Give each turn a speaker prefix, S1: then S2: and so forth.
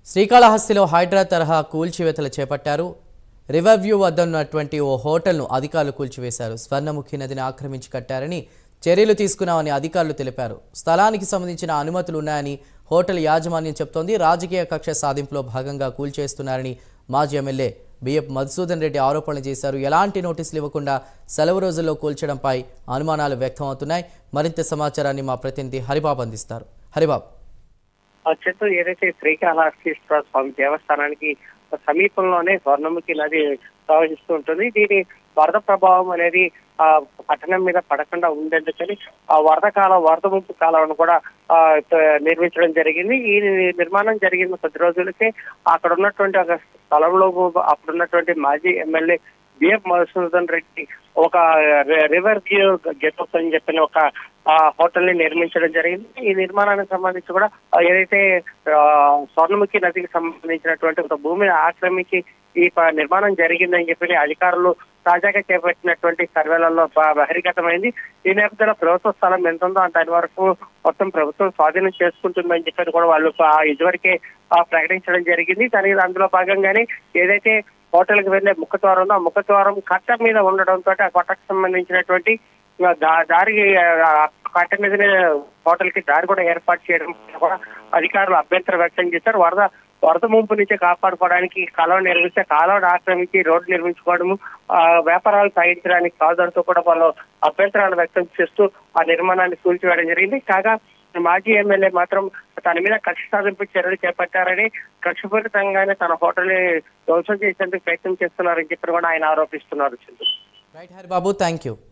S1: శ్రీకాళహస్తిలో హైడ్రా తరహా కూల్చివేతలు చేపట్టారు రివర్ వ్యూ వద్ద ఉన్నటువంటి ఓ హోటల్ను అధికారులు కూల్చివేశారు స్వర్ణముఖి నదిని ఆక్రమించి కట్టారని చర్యలు తీసుకున్నామని అధికారులు తెలిపారు స్థలానికి సంబంధించిన అనుమతులు ఉన్నాయని హోటల్ యాజమాన్యం చెప్తోంది రాజకీయ కక్ష సాధింపులో భాగంగా కూల్చేస్తున్నారని మాజీ ఎమ్మెల్యే బిఎఫ్ మధుసూదన్ రెడ్డి ఆరోపణలు చేశారు ఎలాంటి నోటీసులు ఇవ్వకుండా సెలవు రోజుల్లో కూల్చడంపై అనుమానాలు వ్యక్తమవుతున్నాయి మరింత సమాచారాన్ని మా ప్రతినిధి హరిబాబు అందిస్తారు హరిబాబు
S2: ఆ చెట్టు ఏదైతే శ్రీకాళహస్తీశ్వర స్వామి దేవస్థానానికి సమీపంలోనే స్వర్ణముఖి నది ప్రవహిస్తూ ఉంటుంది దీని వరద ప్రభావం అనేది ఆ పట్టణం మీద పడకుండా ఉండేందుకని ఆ వరద కాలం వరద ముంపు కాలాలను కూడా ఆ త- నిర్మించడం జరిగింది ఈ నిర్మాణం జరిగిన కొద్ది రోజులకే అక్కడ ఉన్నటువంటి ఒక స్థలంలో అప్పుడున్నటువంటి మాజీ ఎమ్మెల్యే బిఎఫ్ మధుసూదన్ రెడ్డి ఒక రి- రివర్ వ్యూ గెటప్ అని చెప్పిన ఒక ఆ, హోటల్ ని నిర్మించడం జరిగింది ఈ నిర్మాణానికి సంబంధించి కూడా ఆ, ఏదైతే ఆ, స్వర్ణముఖి నదికి సంబంధించినటువంటి ఒక భూమిని ఆక్రమించి ఈ ప- నిర్మాణం జరిగిందని చెప్పి అధికారులు తాజాగా చేపట్టినటువంటి సర్వేలలో బ- బహిర్గతమైంది ఈ నేపథ్యంలో ప్రభుత్వ స్థలం ఎంత ఉందో అంత వరకు మొత్తం ప్రభుత్వం స్వాధీనం చేసుకుంటుందని చెప్పి కూడా వాళ్ళు ఆ, ఇదివరకే ఆ, ప్రకటించడం జరిగింది కానీ అందులో భాగంగానే ఏదైతే హోటల్ కి వెళ్లే ముఖద్వారం ఉందో ఆ ముఖద్వారం కట్ట మీద ఉండడంతో ఆ కట్టకు సంబంధించినటువంటి ఆ, దా- దారి ఆ, కట్ట మీదనే హోటల్ కి దారి కూడా ఏర్పాటు చేయడం పట్ల కూడా అధికారులు అభ్యంతరం వ్యక్తం చేశారు వరద వరద ముంపు నుంచి కాపాడుకోవడానికి కాలువ నిర్మిస్తే కాలువను ఆక్రమించి రోడ్డు నిర్మించుకోవడము ఆ, వ్యాపారాలు సాగించడానికి కాదంటూ కూడా వాళ్ళు అభ్యంతరాలు వ్యక్తం చేస్తూ ఆ నిర్మాణాన్ని కూల్చివేయడం జరిగింది కాగా మాజీ ఎమ్మెల్యే మాత్రం తన మీద కక్ష సాధింపు చర్యలు చేపట్టారని కక్షపూరితంగానే తన హోటల్ ధ్వంసం చేసేందుకు ప్రయత్నం చేస్తున్నారని చెప్పి కూడా ఆయన ఆరోపిస్తున్నారు Chandru
S1: right Haribabu thank you